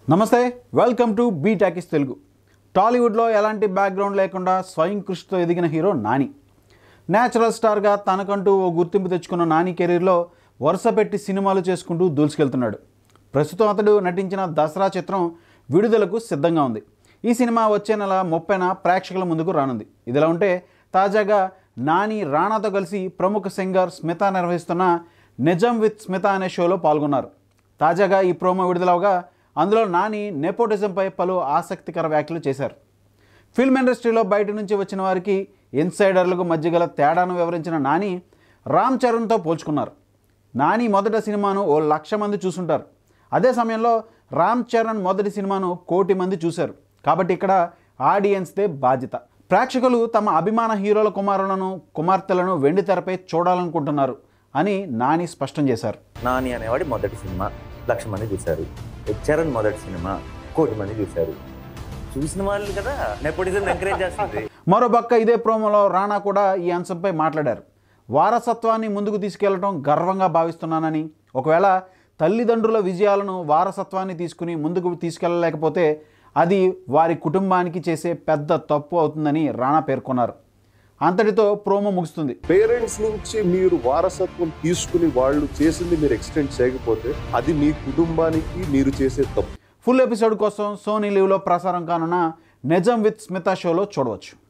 నమస్తే welcome to B talkies Telugu టాలీవుడ్లో ఎలాంటి బ్యాక్గ్రౌండ్ లేకుండా స్వయం కృషితో ఎదిగిన హీరో నాని న్యాచురల్ స్టార్గా తనకంటూ ఓ గుర్తింపు తెచ్చుకున్న నాని కెరీర్లో వరుస పెట్టి సినిమాలు చేసుకుంటూ దూసుకెళ్తున్నాడు ప్రస్తుతం అతడు నటించిన దసరా చిత్రం విడుదలకు సిద్ధంగా ఉంది ఈ సినిమా వచ్చే నెల ముప్పైన ప్రేక్షకుల ముందుకు రానుంది ఇదిలా ఉంటే తాజాగా నాని రాణాతో కలిసి ప్రముఖ సింగర్ స్మిత నిర్వహిస్తున్న నిజం విత్ స్మిత అనే షోలో పాల్గొన్నారు తాజాగా ఈ ప్రోమో విడుదలవగా అందులో నాని నెపోటిజంపై పలు ఆసక్తికర వ్యాఖ్యలు చేశారు ఫిల్మ్ ఇండస్ట్రీలో బయట నుంచి వచ్చిన వారికి ఇన్సైడర్లకు మధ్య గల తేడాను వివరించిన నాని రామ్ చరణ్తో పోల్చుకున్నారు నాని మొదటి సినిమాను ఓ లక్ష మంది చూసుంటారు అదే సమయంలో రామ్ చరణ్ మొదటి సినిమాను కోటి మంది చూశారు కాబట్టి ఇక్కడ ఆడియన్స్దే బాధ్యత ప్రేక్షకులు తమ అభిమాన హీరోల కుమారులను కుమార్తెలను వెండి తెరపై చూడాలనుకుంటున్నారు అని నాని స్పష్టం చేశారు నాని అనేవాడి మొదటి సినిమా లక్ష మంది చూశారు చరణ్ మొదటి సినిమా కోటి మంది చూశారు చూసిన వాళ్ళు కదా నెపోటిజం ఎంకరేజ్ చేస్తుంది మరోపక్క ఇదే ప్రోమోలో రాణా కూడా ఈ అంశంపై మాట్లాడారు వారసత్వాన్ని ముందుకు తీసుకెళ్లడం గర్వంగా భావిస్తున్నానని ఒకవేళ తల్లిదండ్రుల విజయాలను వారసత్వాన్ని తీసుకుని ముందుకు తీసుకెళ్ళలేకపోతే అది వారి కుటుంబానికి చేసే పెద్ద తప్పు అవుతుందని రాణా పేర్కొన్నారు అంతటితో ప్రోమో ముగుస్తుంది పేరెంట్స్ నుంచి మీరు వారసత్వం తీసుకుని వాళ్ళు చేసింది మీరు ఎక్స్టెండ్ చేయకపోతే అది మీ కుటుంబానికి మీరు చేసే తప్పు ఫుల్ ఎపిసోడ్ కోసం సోనీ లీవ్లో ప్రసారం కానున్న నిజం విత్ స్మిత షోలో చూడవచ్చు